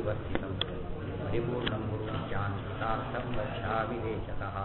परिवर्तितं परिपूर्णं गुरुं शान्तार्थं गच्छामि देशतः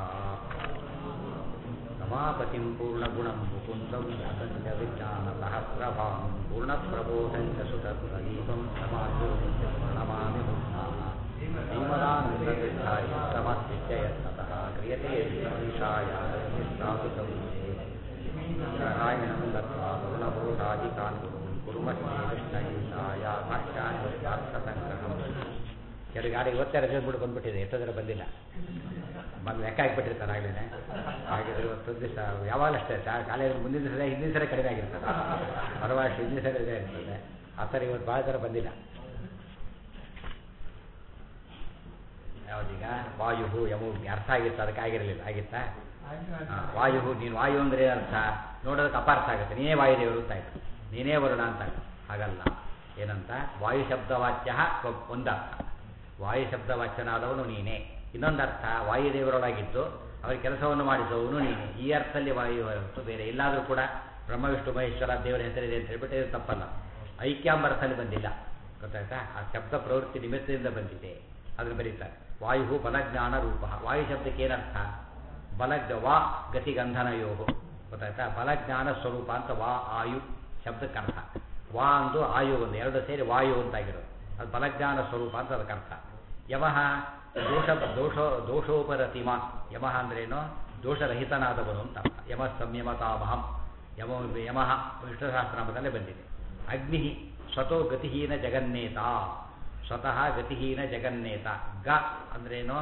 रमापतिं पूर्णगुणं मुकुन्दं सतञ्च विज्ञानसहस्रभां पूर्णप्रबोधं च सुतत्प्रदीपं समाजोनमामि बुद्धाः श्रीमदानन्दतीर्थाय समस्तित्ययत्नतः क्रियते ईशाय स्थापितं नारायणं दत्त्वा पूर्णबोधादिकान् गुरून् कुर्मश्री कृष्णईशाय भाष्यार्थसङ्ग्ರಹಂ ಕೆಲವು ಗಾಡಿ ಇವತ್ತೇ ರಜೆ ಬಿಟ್ಟು ಬಂದ್ಬಿಟ್ಟಿದೆ ಎಷ್ಟೋ ಜನ ಬಂದಿಲ್ಲ ಬಂದು ಲೆಕ್ಕ ಹಾಕಿಬಿಟ್ಟಿರ್ತಾರೆ ಆಗಲೇ ಹಾಗಿದ್ರೆ ಇವತ್ತೊಂದು ದಿವಸ ಯಾವಾಗಲೂ ಅಷ್ಟೇ ಕಾಲೇಜ್ ಮುಂದಿನ ದಿವಸ ಹಿಂದಿನ ಸಲ ಕಡಿಮೆ ಆಗಿರ್ತದೆ ಪರವಾಗಿ ಹಿಂದಿನ ಸಲ ಇದೇ ಇರ್ತದೆ ಆ ಥರ ಇವತ್ತು ಭಾಳ ಥರ ಬಂದಿಲ್ಲ ಯಾವುದೀಗ ವಾಯು ಯಮು ಅರ್ಥ ಆಗಿತ್ತು ಅದಕ್ಕೆ ಆಗಿರಲಿಲ್ಲ ಆಗಿತ್ತಾ ವಾಯು ನೀನು ವಾಯು ಅಂದರೆ ಅರ್ಥ ನೋಡೋದಕ್ಕೆ ಅಪಾರ್ಥ ಆಗುತ್ತೆ ನೀನೇ ವಾಯುದೇವರು ಅಂತ ಆಯ್ತು ನೀನೇ ವರುಣ ಅಂತ ಹಾಗಲ್ಲ ಏನಂತ ವಾಯು ಶಬ್ದವಾಚ್ಯ ಒಂದರ್ಥ ವಾಯು ಶಬ್ದವಾಚ್ಯನಾದವನು ನೀನೇ ಇನ್ನೊಂದು ಅರ್ಥ ವಾಯುದೇವರೊಳಗಿದ್ದು ಅವರ ಕೆಲಸವನ್ನು ಮಾಡಿದವನು ನೀನೆ ಈ ಅರ್ಥದಲ್ಲಿ ವಾಯು ಹೊರತು ಬೇರೆ ಎಲ್ಲಾದರೂ ಕೂಡ ಬ್ರಹ್ಮ ವಿಷ್ಣು ಮಹೇಶ್ವರ ದೇವರ ಹೆಸರಿದೆ ಅಂತ ಹೇಳ್ಬಿಟ್ಟು ಇದು ತಪ್ಪಲ್ಲ ಐಕ್ಯಾಂಬರ್ಥದಲ್ಲಿ ಬಂದಿಲ್ಲ ಗೊತ್ತಾಯ್ತಾ ಆ ಶಬ್ದ ಪ್ರವೃತ್ತಿ ನಿಮಿತ್ತದಿಂದ ಬಂದಿದೆ ಅದನ್ನು ಬರೀತಾರೆ ವಾಯು ಬಲಜ್ಞಾನ ರೂಪ ವಾಯು ಶಬ್ದಕ್ಕೆ ಏನರ್ಥ ಬಲ ವಾ ಗತಿಗಂಧನಯೋ ಗೊತ್ತಾಯ್ತಾ ಬಲಜ್ಞಾನ ಸ್ವರೂಪ ಅಂತ ವಾ ಆಯು ಶಬ್ದಕ್ಕೆ ಅರ್ಥ ವಾ ಅಂದು ಆಯು ಒಂದು ಎರಡು ಸೇರಿ ವಾಯು ಅಂತಾಗಿರೋದು ಅದು ಬಲಜ್ಞಾನ ಸ್ವರೂಪ ಅಂತ ಅದಕ್ಕೆ ಅರ್ಥ ಯಮಃ ದೋಷ ದೋಷ ದೋಷೋಪರತಿಮ ಯಮಃ ಅಂದ್ರೇನು ದೋಷರಹಿತನಾದವನು ಅಂತ ಅರ್ಥ ಯಮ ಸಂಯಮತಾಮಹಂ ಯಮ ಯಮಃ ವಿಷ್ಣುಸಹಸ್ರನಾಮದಲ್ಲೇ ಬಂದಿದೆ ಅಗ್ನಿ ಸ್ವತೋ ಗತಿಹೀನ ಜಗನ್ನೇತ ಸ್ವತಃ ಗತಿಹೀನ ಜಗನ್ನೇತ ಗ ಅಂದ್ರೇನು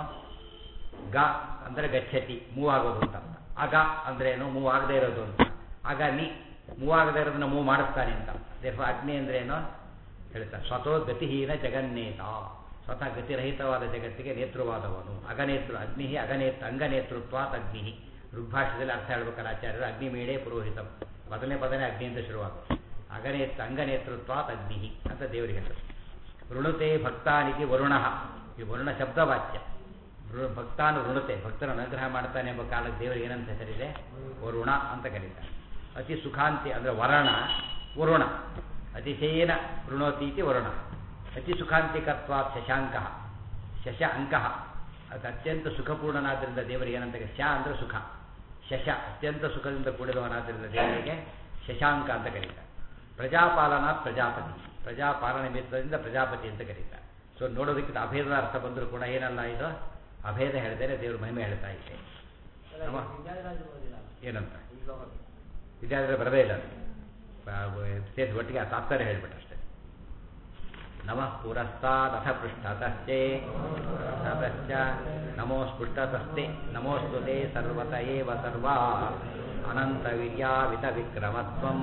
ಗ ಅಂದರೆ ಗಚ್ಚತಿ ಮೂವ್ ಆಗೋದು ಅಂತ ಅರ್ಥ ಅಗ ಅಂದ್ರೇನು ಮೂವ್ ಆಗದೆ ಇರೋದು ಅಂತ ಅಗ ನಿ ಮೂವ್ ಆಗದೆ ಇರೋದನ್ನ ಮೂವ್ ಮಾಡಿಸ್ತಾನೆ ಅಂತ ದೇವ ಅಗ್ನಿ ಅಂದ್ರೇನು ಹೇಳ್ತಾರೆ ಸ್ವತೋ ಗತಿಹೀನ ಜಗನ್ನೇತ ಸ್ವತಃ ಗತಿರಹಿತವಾದ ಜಗತ್ತಿಗೆ ನೇತೃವಾದವನು ಅಗನೇತೃ ಅಗ್ನಿ ಅಗನೇತ್ರ ಅಂಗನೇತೃತ್ವಾತ್ ಅಗ್ನಿ ಋಗ್ಭಾಷೆಯಲ್ಲಿ ಅರ್ಥ ಹೇಳ್ಬೇಕಾದ್ರೆ ಆಚಾರ್ಯರು ಅಗ್ನಿ ಮೇಡೆ ಪುರೋಹಿತ ಮೊದಲನೇ ಪದನೇ ಅಗ್ನಿ ಅಂತ ಶುರುವಾಗುತ್ತೆ ಅಗನೇತ್ರ ಅಂಗನೇತೃತ್ವಾತ್ ಅಗ್ನಿ ಅಂತ ದೇವರಿಗೆ ಹೆಸರು ಋಣತೆ ಭಕ್ತಾನಿತಿ ವರುಣ ಈ ವರುಣ ಶಬ್ದವಾಚ್ಯ ಭಕ್ತಾನು ಋಣತೆ ಭಕ್ತನ ಅನುಗ್ರಹ ಮಾಡ್ತಾನೆ ಎಂಬ ಕಾಲಕ್ಕೆ ದೇವರಿಗೆ ಏನಂತ ಹೆಸರಿದೆ ವರುಣ ಅಂತ ಕರೀತಾರೆ ಅತಿ ಸುಖಾಂತಿ ಅಂದರೆ ವರಣ ವರುಣ ಅತಿಶಯೇನ ವೃಣೋತೀತಿ ವರುಣ ಅತಿ ಸುಖಾಂತಿಕತ್ವ ಶಶಾಂಕ ಶಶ ಅಂಕ ಅದು ಅತ್ಯಂತ ಸುಖಪೂರ್ಣನಾದ್ದರಿಂದ ದೇವರಿಗೆ ಏನಂತ ಶ ಅಂದರೆ ಸುಖ ಶಶ ಅತ್ಯಂತ ಸುಖದಿಂದ ಕೂಡಿದವನಾದ್ದರಿಂದ ದೇವರಿಗೆ ಶಶಾಂಕ ಅಂತ ಕರೀತಾರೆ ಪ್ರಜಾಪಾಲನ ಪ್ರಜಾಪತಿ ಪ್ರಜಾಪಾಲನ ಮಿತ್ರದಿಂದ ಪ್ರಜಾಪತಿ ಅಂತ ಕರೀತಾರೆ ಸೊ ನೋಡೋದಕ್ಕಿಂತ ಅಭೇದದ ಅರ್ಥ ಬಂದರೂ ಕೂಡ ಏನಲ್ಲ ಇದು ಅಭೇದ ಹೇಳಿದರೆ ದೇವರು ಮಹಿಮೆ ಹೇಳ್ತಾ ಇದೆ ಏನಂತ ವಿದ್ಯಾರ್ಥಿ ಬರದೇ ಇಲ್ಲ ಸೇರಿಸಿ ಒಟ್ಟಿಗೆ ಆ ತಾತ್ಪರ್ಯ ಹೇಳ್ಬಿಟ್ಟಷ್ಟೇ ನಮಃ ಪುರಸ್ತಾದಥ ಪೃಷ್ಠತಶ್ಚೇ ತತಶ್ಚ ನಮೋ ಸ್ಪೃಷ್ಟತಸ್ತೆ ನಮೋಸ್ತುತೆ ಸರ್ವತ ಏವ ಸರ್ವಾ ಅನಂತವೀರ್ಯಾವಿತ ವಿಕ್ರಮತ್ವಂ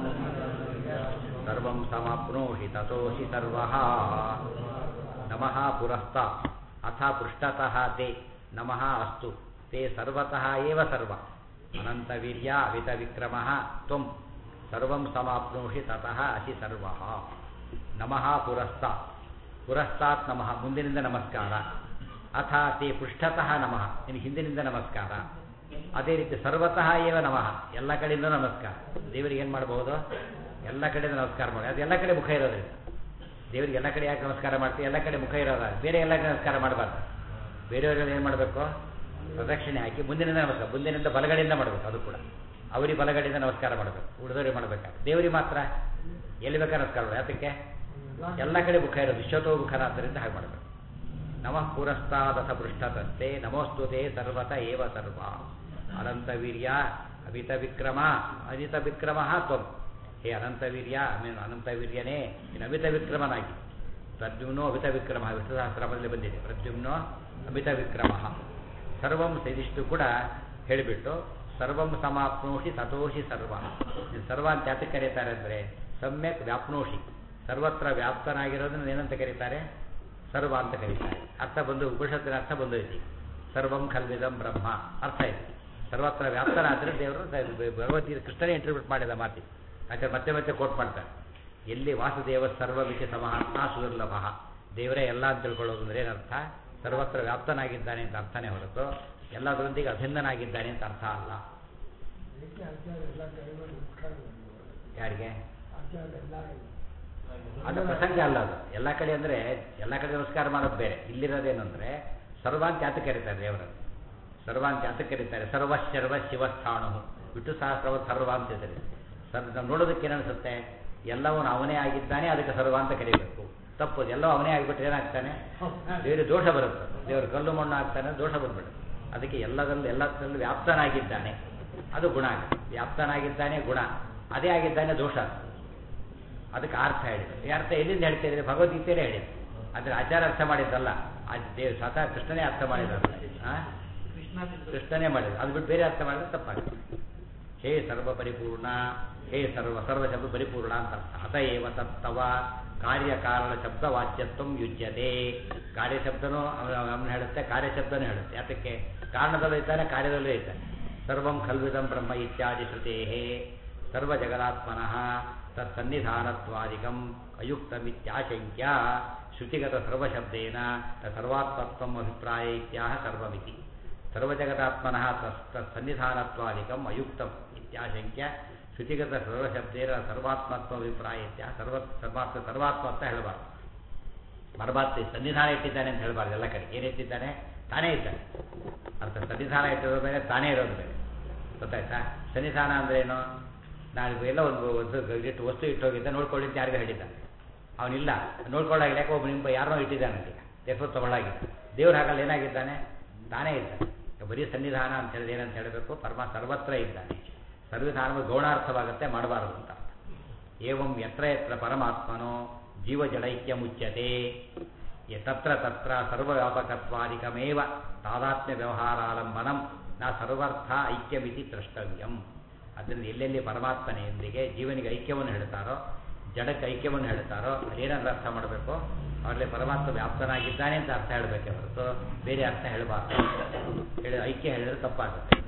ಸರ್ವಂ ಸಮಾಪ್ನೋಷಿ ತತೋಷಿ ಸರ್ವಃ ನಮಃ ಪುರಸ್ತಾ ಅಥ ಪೃಷ್ಠತಃ ತೇ ನಮಃ ಅಸ್ತು ತೇ ಸರ್ವತಃ ಏವ ಸರ್ವ ಅನಂತವೀರ್ಯ ಅವಿತ ವಿಕ್ರಮಃ ತ್ವಂ ಸರ್ವಂ ಸಮಾಪ್ನೋಷಿ ತತಃ ಅಸಿ ಸರ್ವಃ ನಮಃ ಪುರಸ್ತಾ ಪುರಸ್ತಾತ್ ನಮಃ ಮುಂದಿನಿಂದ ನಮಸ್ಕಾರ ಅಥ ತೇ ಪೃಷ್ಠತಃ ನಮಃ ನಿನಗೆ ಹಿಂದಿನಿಂದ ನಮಸ್ಕಾರ ಅದೇ ರೀತಿ ಸರ್ವತಃ ಏವ ನಮಃ ಎಲ್ಲ ಕಡೆಯಿಂದ ನಮಸ್ಕಾರ ದೇವರಿಗೆ ಏನು ಮಾಡಬಹುದು ಎಲ್ಲ ಕಡೆಯಿಂದ ನಮಸ್ಕಾರ ಮಾಡಿ ಅದು ಎಲ್ಲ ಕಡೆ ಮುಖ ಇರೋದ್ರಿಂದ ದೇವರಿಗೆ ಎಲ್ಲ ಕಡೆ ಯಾಕೆ ನಮಸ್ಕಾರ ಮಾಡ್ತೀವಿ ಎಲ್ಲ ಕಡೆ ಮುಖ ಇರೋದ ಬೇರೆ ಎಲ್ಲ ಕಡೆ ನಮಸ್ಕಾರ ಮಾಡಬಾರ್ದು ಬೇರೆಯವರೆಲ್ಲ ಏನು ಮಾಡಬೇಕು ಪ್ರದಕ್ಷಿಣೆ ಹಾಕಿ ಮುಂದಿನಿಂದ ನಮಸ್ಕಾರ ಮುಂದಿನಿಂದ ಬಲಗಡೆಯಿಂದ ಮಾಡಬೇಕು ಅದು ಕೂಡ ಅವರಿಗೆ ಬಲಗಡೆಯಿಂದ ನಮಸ್ಕಾರ ಮಾಡಬೇಕು ಉಳಿದವರಿಗೆ ಮಾಡಬೇಕಾದ್ರೆ ದೇವರಿಗೆ ಮಾತ್ರ ಎಲ್ಲಿ ಬೇಕಾದ್ರೆ ನಮಸ್ಕಾರ ಮಾಡಿ ಅದಕ್ಕೆ ಎಲ್ಲ ಕಡೆ ಮುಖ ಇರೋದು ವಿಶ್ವತೋ ಮುಖನಾದ್ದರಿಂದ ಹಾಗೆ ಮಾಡಬೇಕು ನಮಃ ಪುರಸ್ತಾದಥ ಪೃಷ್ಠತಸ್ತೆ ನಮೋಸ್ತುತೆ ಸರ್ವತ ಏವ ಸರ್ವ ಅನಂತ ವೀರ್ಯ ಅಮಿತ ವಿಕ್ರಮ ಅನಿತ ವಿಕ್ರಮ ತ್ವಂ ಹೇ ಅನಂತ ವೀರ್ಯ ಅನಂತ ವೀರ್ಯನೇ ನೀನು ಅಮಿತ ವಿಕ್ರಮನಾಗಿ ಪ್ರದ್ಯುಮ್ನೋ ಅಮಿತ ವಿಕ್ರಮ ವಿಷ್ಣುಸಹಸ್ರಮದಲ್ಲಿ ಬಂದಿದೆ ಪ್ರದ್ಯುಮ್ನೋ ಅಮಿತ ವಿಕ್ರಮ ಸರ್ವಂ ಇದಿಷ್ಟು ಕೂಡ ಹೇಳಿಬಿಟ್ಟು ಸರ್ವಂ ಸಮಾಪ್ನೋಷಿ ತಥೋಷಿ ಸರ್ವ ಸರ್ವ ಅಂತ ಯಾತಕ್ಕೆ ಕರೀತಾರೆ ಅಂದರೆ ಸಮ್ಯಕ್ ವ್ಯಾಪ್ನೋಷಿ ಸರ್ವತ್ರ ವ್ಯಾಪ್ತನಾಗಿರೋದನ್ನ ಏನಂತ ಕರೀತಾರೆ ಸರ್ವ ಅಂತ ಕರೀತಾರೆ ಅರ್ಥ ಬಂದು ಉಪನಿಷತ್ತಿನ ಅರ್ಥ ಬಂದೈತಿ ಸರ್ವಂ ಖಲ್ವಿದಂ ಬ್ರಹ್ಮ ಅರ್ಥ ಇದೆ ಸರ್ವತ್ರ ವ್ಯಾಪ್ತನಾದರೆ ದೇವರು ಭಗವದ್ಗೀತೆ ಕೃಷ್ಣನೇ ಇಂಟರ್ಪ್ರಿಟ್ ಮಾಡಿದ ಮಾತಿ ಯಾಕಂದ್ರೆ ಮತ್ತೆ ಮತ್ತೆ ಕೋಟ್ ಮಾಡ್ತಾರೆ ಎಲ್ಲಿ ವಾಸುದೇವ ಸರ್ವವಿಷಯ ಸಮಹಾತ್ಮ ಸುದುರ್ಲಭ ದೇವರೇ ಎಲ್ಲ ಅಂತ ತಿಳ್ಕೊಳ್ಳೋದು ಅಂದ್ರೆ ಏನರ್ಥ ಸರ್ವತ್ರ ವ್ಯಾಪ್ತನಾಗಿದ್ದಾನೆ ಅಂತ ಅರ್ಥನೇ ಹೊರತು ಎಲ್ಲದರೊಂದಿಗೆ ಅಭಿನ್ನನಾಗಿದ್ದಾನೆ ಅಂತ ಅರ್ಥ ಅಲ್ಲ ಯಾರಿಗೆ ಅದು ಪ್ರಸಂಗ ಅಲ್ಲ ಅದು ಎಲ್ಲ ಕಡೆ ಅಂದರೆ ಎಲ್ಲ ಕಡೆ ನಮಸ್ಕಾರ ಮಾಡೋದು ಬೇರೆ ಇಲ್ಲಿರೋದೇನೆಂದರೆ ಸರ್ವಾಂತ ಯಾತಕ್ಕೆ ಕರೀತಾರೆ ದೇವರನ್ನು ಸರ್ವಾಂತ ಯಾತಕ್ಕೆ ಕರೀತಾರೆ ಸರ್ವ ಶರ್ವ ಶಿವಸ್ಥಾಣು ವಿಷ್ಣು ಸಹಸ್ರವ ಸರ್ವ ಅಂತ ಹೇಳ್ತಾರೆ ಸರ್ ನಾವು ನೋಡೋದಕ್ಕೆ ಏನನ್ಸುತ್ತೆ ಎಲ್ಲವನು ಅವನೇ ಆಗಿದ್ದಾನೆ ಅದಕ್ಕೆ ಸರ್ವ ಅಂತ ಕರೀಬೇಕು ತಪ್ಪು ಎಲ್ಲವೂ ಅವನೇ ಆಗಿಬಿಟ್ರೆ ಏನಾಗ್ತಾನೆ ಬೇರೆ ದೋಷ ಬರುತ್ತೆ ದೇವರು ಕಲ್ಲು ಮಣ್ಣು ಆಗ್ತಾನೆ ದೋಷ ಬಂದ್ಬಿಡುತ್ತೆ ಅದಕ್ಕೆ ಎಲ್ಲದರಲ್ಲೂ ಎಲ್ಲದರಲ್ಲೂ ವ್ಯಾಪ್ತನಾಗಿದ್ದಾನೆ ಅದು ಗುಣ ಆಗುತ್ತೆ ವ್ಯಾಪ್ತನಾಗಿದ್ದಾನೆ ಗುಣ ಅದೇ ಆಗಿದ್ದಾನೆ ದೋಷ ಅದಕ್ಕೆ ಅರ್ಥ ಹೇಳಿದ್ರು ಈ ಅರ್ಥ ಎಲ್ಲಿಂದ ಹೇಳ್ತಿದ್ರೆ ಭಗವದ್ಗೀತೆಯಲ್ಲೇ ಹೇಳಿದ್ರು ಅದ್ರ ಆಚಾರ ಅರ್ಥ ಮಾಡಿದ್ದಲ್ಲ ಆ ದೇವ್ ಸ್ವತಃ ಕೃಷ್ಣನೇ ಅರ್ಥ ಮಾಡಿದ್ರು ಹಾಂ ಕೃಷ್ಣನೇ ಮಾಡಿದ್ರು ಅದು ಬಿಟ್ಟು ಬೇರೆ ಅರ್ಥ ಮಾಡಿದ್ರೆ ತಪ್ಪಾಗುತ್ತೆ ಹೇ ಸರ್ವ ಪರಿಪೂರ್ಣ ಹೇ ಸರ್ವ ಸರ್ವ ಶಬ್ದ ಪರಿಪೂರ್ಣ ಅಂತ ಅರ್ಥ ಅತಏವ ತತ್ತವ ಕಾರ್ಯಕಾರಣ ಶಬ್ದವಾಚ್ಯತ್ವ ಯುಜ್ಯತೆ ಕಾರ್ಯಶಬ್ದನೂ ಅವನು ಹೇಳುತ್ತೆ ಕಾರ್ಯಶಬ್ದನೂ ಹೇಳುತ್ತೆ ಯಾತಕ್ಕೆ ಕಾರಣದಲ್ಲೂ ಇದ್ದಾನೆ ಕಾರ್ಯದಲ್ಲೂ ಇದ್ದಾನೆ ಸರ್ವಂ ಖಲ್ವಿದಂ ಬ್ರಹ್ಮ ಇತ್ಯಾದಿ ಶ್ರುತೇ ಸರ್ವ ಜಗದಾತ್ಮನಃ ತತ್ಸನ್ನಿಧಾನತ್ವಾದಿಕಂ ಅಯುಕ್ತಮಿತ್ಯಾಶಂಕ್ಯ ಶ್ರುತಿಗತ ಸರ್ವಶಬ್ದೇನ ಸರ್ವಾತ್ಮತ್ವಂ ಅಭಿಪ್ರಾಯ ಇತ್ಯಾಹ ಸರ್ವಮಿತಿ ಸರ್ವಜಗದಾತ್ಮನಃ ತಸ್ ತತ್ಸನ್ನಿಧಾನತ್ವಾದಿಕಂ ಅಯುಕ್ತಂ ಇತ್ಯಾಶಂಕ್ಯ ಶ್ರುತಿಗತ ಸರ್ವಶಬ್ದೇನ ಸರ್ವಾತ್ಮತ್ವ ಅಭಿಪ್ರಾಯ ಇತ್ಯಾಹ ಸರ್ವ ಸರ್ವಾತ್ಮ ಸರ್ವಾತ್ಮ ಅಂತ ಹೇಳಬಾರ್ದು ಪರಮಾತ್ಮ ಸನ್ನಿಧಾನ ಇಟ್ಟಿದ್ದಾನೆ ಅಂತ ಹೇಳಬಾರ್ದು ಎಲ್ಲ ಕಡೆ ಏನಿಟ್ಟಿದ್ದಾನೆ ತಾನೇ ಇದ್ದಾನೆ ಅರ್ಥ ಸನ್ನಿಧಾನ ಇಟ್ಟಿರೋದು ಬೇರೆ ತಾನೇ ಇರೋದು ಬೇರೆ ಗೊತ್ತಾಯ್ತಾ ಸನ್ನಿಧಾನ ಅಂದ್ರೆ ಏನು ನಾನು ಎಲ್ಲ ಒಂದು ಒಂದು ಇಟ್ಟು ವಸ್ತು ಇಟ್ಟೋಗಿದ್ದ ನೋಡ್ಕೊಳ್ಳಿದ್ದು ಯಾರಿಗೂ ಹೇಳಿದ್ದ ಅವನಿಲ್ಲ ನೋಡ್ಕೊಳ್ಳಾಗಿಲ್ಲ ಯಾಕೆ ಒಬ್ಬ ನಿಮ್ಮ ಯಾರನ್ನೋ ಇಟ್ಟಿದ್ದಾನೆ ಈಗ ಎಷ್ಟೋ ತಗೊಳ್ಳಾಗಿದ್ದ ದೇವ್ರು ಹಾಗಲ್ಲ ಏನಾಗಿದ್ದಾನೆ ತಾನೇ ಇದ್ದಾನೆ ಬರೀ ಸನ್ನಿಧಾನ ಅಂತ ಹೇಳಿದ್ರೆ ಏನಂತ ಹೇಳಬೇಕು ಪರಮ ಸರ್ವತ್ರ ಇದ್ದಾನೆ ಸರ್ವಿಧಾನವು ಗೌಣಾರ್ಥವಾಗುತ್ತೆ ಮಾಡಬಾರದು ಅಂತ ಏವಂ ಯತ್ರ ಯತ್ರ ಪರಮಾತ್ಮನೋ ಜೀವಜಡೈಕ್ಯ ಮುಚ್ಯತೆ ತತ್ರ ತತ್ರ ಸರ್ವವ್ಯಾಪಕತ್ವಾದಿಕಮೇವ ತಾದಾತ್ಮ್ಯ ವ್ಯವಹಾರಾಲಂಬನಂ ನಾ ಸರ್ವರ್ಥ ಐಕ್ಯಮಿತಿ ದ್ರಷ್ಟವ್ಯಂ ಅದರಿಂದ ಎಲ್ಲೆಲ್ಲಿ ಪರಮಾತ್ಮನೆಯೊಂದಿಗೆ ಜೀವನಿಗೆ ಐಕ್ಯವನ್ನು ಹೇಳ್ತಾರೋ ಜಡಕ್ಕೆ ಐಕ್ಯವನ್ನು ಹೇಳ್ತಾರೋ ಅದೇನಾದ್ರೂ ಅರ್ಥ ಮಾಡಬೇಕು ಅವರಲ್ಲಿ ಪರಮಾತ್ಮ ವ್ಯಾಪ್ತನಾಗಿದ್ದಾನೆ ಅಂತ ಅರ್ಥ ಹೇಳಬೇಕೆ ಹೊರತು ಬೇರೆ ಅರ್ಥ ಹೇಳಬಾರ್ದು ಹೇಳಿ ಐಕ್ಯ ಹೇಳಿದ್ರೆ ತಪ್ಪಾಗುತ್ತೆ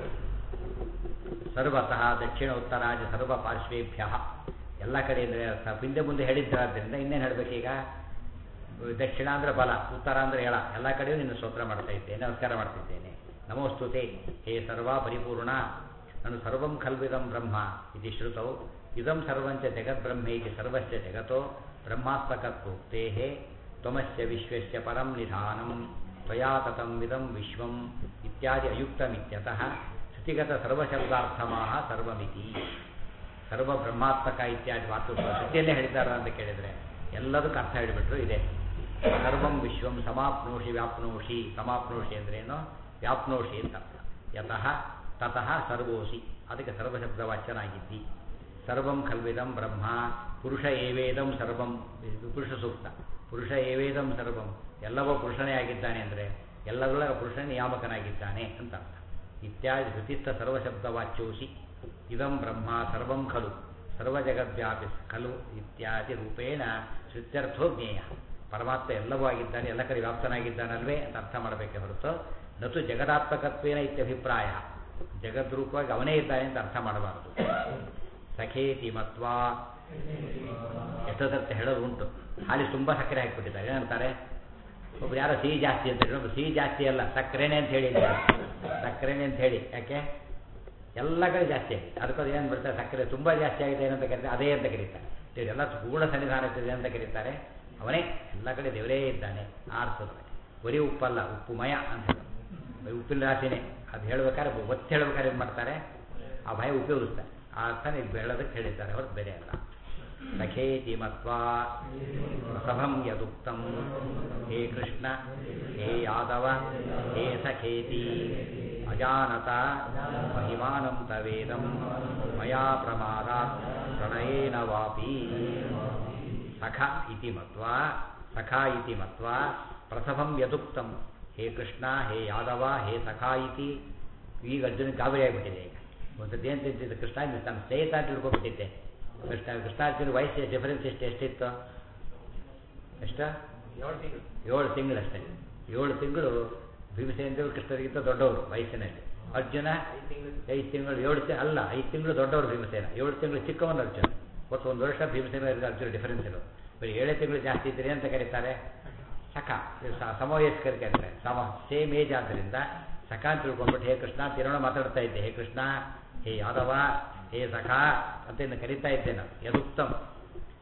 ಸರ್ವತಃ ದಕ್ಷಿಣ ಉತ್ತರಾಜ ಸರ್ವ ಪಾರ್ಶ್ವೇಭ್ಯ ಎಲ್ಲ ಕಡೆ ಅಂದರೆ ಅರ್ಥ ಹಿಂದೆ ಮುಂದೆ ಹೇಳಿದ್ದಾದ್ರಿಂದ ಇನ್ನೇನು ಹೇಳಬೇಕೀಗ ದಕ್ಷಿಣ ಅಂದರೆ ಬಲ ಉತ್ತರ ಅಂದರೆ ಎಳ ಎಲ್ಲ ಕಡೆಯೂ ನಿನ್ನ ಸ್ತೋತ್ರ ಮಾಡ್ತಾ ಇದ್ದೇನೆ ನಮಸ್ಕಾರ ಮಾಡ್ತಿದ್ದೇನೆ ನಮೋಸ್ತುತೆ ಹೇ ಸರ್ವ ಪರಿಪೂರ್ಣ ನಾನು ಸರ್ವಂ ಖಲ್ವಿದಂ ಬ್ರಹ್ಮ ಇದು ಶ್ರುತೌ ಇದಂ ಸರ್ವಂಚ ಜಗದ್ಬ್ರಹ್ಮೇ ಇದು ಸರ್ವಸ್ಯ ಜಗತೋ ಬ್ರಹ್ಮಾತ್ಮಕತ್ವೋಕ್ತೇ ತ್ವಮಸ್ಯ ವಿಶ್ವಸ್ಯ ಪರಂ ನಿಧಾನಂ ತ್ವಯಾ ತತಂ ವಿದಂ ವಿಶ್ವಂ ಇತ್ಯಾದಿ ಅಯುಕ್ತಮಿತ್ಯತಃ ಶ್ರುತಿಗತ ಸರ್ವಶಬ್ದಾರ್ಥಮಾಹ ಸರ್ವಮಿತಿ ಸರ್ವ ಬ್ರಹ್ಮಾತ್ಮಕ ಇತ್ಯಾದಿ ಮಾತು ಶ್ರುತಿಯಲ್ಲೇ ಹೇಳಿದ್ದಾರೆ ಅಂತ ಕೇಳಿದರೆ ಎಲ್ಲದಕ್ಕೂ ಅರ್ಥ ಹೇಳಿಬಿಟ್ರು ಇದೆ ಸರ್ವಂ ವಿಶ್ವಂ ಸಮಾಪ್ನೋಷಿ ವ್ಯಾಪ್ನೋಷಿ ಸಮಾಪ್ನೋಷಿ ಅಂದ್ರೇನು ವ್ಯಾಪ್ನೋಷಿ ಅಂತ ಅರ್ಥ ಯತಃ ತತಃ ಸರ್ವೋಸಿ ಅದಕ್ಕೆ ಸರ್ವಶಬ್ದವಾಚ್ಯನಾಗಿದ್ದಿ ಸರ್ವಂ ಖಲ್ವಿದಂ ಬ್ರಹ್ಮ ಪುರುಷ ಏವೇದಂ ಸರ್ವಂ ಇದು ಪುರುಷ ಸೂಕ್ತ ಪುರುಷ ಏವೇದಂ ಸರ್ವಂ ಎಲ್ಲವೋ ಪುರುಷನೇ ಆಗಿದ್ದಾನೆ ಅಂದರೆ ಎಲ್ಲದರೊಳ ಪುರುಷ ನಿಯಾಮಕನಾಗಿದ್ದಾನೆ ಅಂತ ಅರ್ಥ ಇತ್ಯಾದಿ ಶ್ರುತಿಸ್ಥ ಸರ್ವಶಬ್ದವಾಚ್ಯೋಸಿ ಇದಂ ಬ್ರಹ್ಮ ಸರ್ವಂ ಖಲು ಸರ್ವಜಗದ್ವ್ಯಾಪಿ ಖಲು ಇತ್ಯಾದಿ ರೂಪೇಣ ಶ್ರುತ್ಯರ್ಥೋ ಜ್ಞೇಯ ಪರಮಾತ್ಮ ಎಲ್ಲವೂ ಆಗಿದ್ದಾನೆ ಎಲ್ಲ ಕಡೆ ವ್ಯಾಪ್ತನಾಗಿದ್ದಾನಲ್ವೇ ಅಂತ ಅರ್ಥ ಮಾಡಬೇಕೆ ಹೊರತು ನತು ಜಗದಾತ್ಮಕತ್ವೇನ ಇತ್ಯಭಿಪ್ರಾಯ ಜಗದ್ರೂಪವಾಗಿ ಅವನೇ ಇದ್ದಾನೆ ಅಂತ ಅರ್ಥ ಮಾಡಬಾರದು ಸಖೇತಿ ಮತ್ವಾ ಎಷ್ಟೊತ್ತರ್ಥ ಹೇಳೋದು ಉಂಟು ಹಾಲಿ ತುಂಬ ಸಕ್ಕರೆ ಹಾಕಿಬಿಟ್ಟಿದ್ದಾರೆ ಏನಂತಾರೆ ಒಬ್ರು ಯಾರೋ ಸಿಹಿ ಜಾಸ್ತಿ ಅಂತ ಹೇಳಿ ಒಬ್ರು ಸಿಹಿ ಜಾಸ್ತಿ ಅಲ್ಲ ಸಕ್ಕರೆನೇ ಅಂತ ಹೇಳಿ ಸಕ್ಕರೆನೇ ಅಂತ ಹೇಳಿ ಯಾಕೆ ಎಲ್ಲ ಕಡೆ ಜಾಸ್ತಿ ಆಗಿದೆ ಅದಕ್ಕೋದು ಏನು ಬಿಡ್ತಾರೆ ಸಕ್ಕರೆ ತುಂಬ ಜಾಸ್ತಿ ಆಗಿದೆ ಏನಂತ ಕರೀತಾರೆ ಅದೇ ಅಂತ ಕರೀತಾರೆ ದೇವರೆಲ್ಲ ಪೂರ್ಣ ಸನ್ನಿಧಾನ ಇರ್ತದೆ ಅಂತ ಕರೀತಾರೆ ಅವನೇ ಎಲ್ಲ ಕಡೆ ದೇವರೇ ಇದ್ದಾನೆ ಆರಿಸಿದ್ರೆ ಬರೀ ಉಪ್ಪಲ್ಲ ಉಪ್ಪುಮಯ ಅಂತ ಹೇಳೋದು ಉಪ್ಪಿನ ರಾಶಿನೇ ಅದು ಹೇಳ್ಬೇಕಾದ್ರೆ ಒತ್ತು ಹೇಳ್ಬೇಕಾದ್ರೆ ಏನು ಮಾಡ್ತಾರೆ ಆ ಭಯ ಉಪಯೋಗಿಸ್ತಾರೆ ಆ ಅರ್ಥ ನೀವು ಹೇಳೋದಕ್ಕೆ ಹೇಳಿದ್ದಾರೆ ಹೊರತು ಬೇರೆ ಅಲ್ಲ ಸಖೇತಿ ಮತ್ವಾ ಸಭಂ ಯದುಕ್ತಂ ಹೇ ಕೃಷ್ಣ ಹೇ ಯಾದವ ಹೇ ಸಖೇತಿ ಅಜಾನತ ಮಹಿಮಾನಂ ತವೇದಂ ಮಯಾ ಪ್ರಮಾದಾತ್ ಪ್ರಣಯೇನ ವಾಪಿ ಸಖ ಇತಿ ಮತ್ವಾ ಸಖ ಇತಿ ಮತ್ವಾ ಪ್ರಸಭಂ ಯದುಕ್ತಂ ಹೇ ಕೃಷ್ಣ ಹೇ ಯಾದವ ಹೇ ಸಖ ಇತಿ ಈಗ ಅರ್ಜುನ ಗಾಬರಿ ಆಗಿಬಿಟ್ಟಿದೆ ಈಗ ಒಂದ್ಸತಿ ಏನು ತಿಂತಿದ್ದೆ ಕೃಷ್ಣ ತನ್ನ ಸ್ನೇಹಿತ ಅಂತ ತಿಳ್ಕೊಬಿಟ್ಟಿದ್ದೆ ಕೃಷ್ಣ ಕೃಷ್ಣಾರ್ಜುನ ವಯಸ್ಸು ಡಿಫರೆನ್ಸ್ ಎಷ್ಟು ಎಷ್ಟಿತ್ತು ಎಷ್ಟು ಏಳು ತಿಂಗಳಷ್ಟೇ ಏಳು ತಿಂಗಳು ಭೀಮಸೇನ ಕೃಷ್ಣರಿಗಿಂತ ದೊಡ್ಡವರು ವಯಸ್ಸಿನಲ್ಲಿ ಅರ್ಜುನ ಐದು ತಿಂಗಳು ಏಳು ತಿ ಅಲ್ಲ ಐದು ತಿಂಗಳು ದೊಡ್ಡವರು ಭೀಮಸೇನ ಏಳು ತಿಂಗಳು ಚಿಕ್ಕವನು ಅರ್ಜುನ ಒಟ್ಟು ಒಂದು ವರ್ಷ ಭೀಮಸೇನ ಅರ್ಜುನ ಡಿಫರೆನ್ಸ್ ಇರೋದು ಬರೀ ಏಳೇ ತಿಂಗಳು ಜಾಸ್ತಿ ಇದ್ದೀರಿ ಅಂತ ಕರೀತಾರೆ ಸಖ ಸಮವಯಸ್ಕರು ಕರೀತಾರೆ ಸಮ ಸೇಮ್ ಏಜ್ ಆದ್ದರಿಂದ ಸಖ ಅಂತ ತಿಳ್ಕೊಂಡ್ಬಿಟ್ಟು ಹೇ ಕೃಷ್ಣ ಅಂತ ಏನೋ ಮಾತಾಡ್ತಾ ಇದ್ದೆ ಹೇ ಕೃಷ್ಣ ಹೇ ಯಾದವ ಹೇ ಸಖ ಅಂತ ಇನ್ನು ಕರಿತಾ ಇದ್ದೆ ನಾನು ಯದುಕ್ತಂ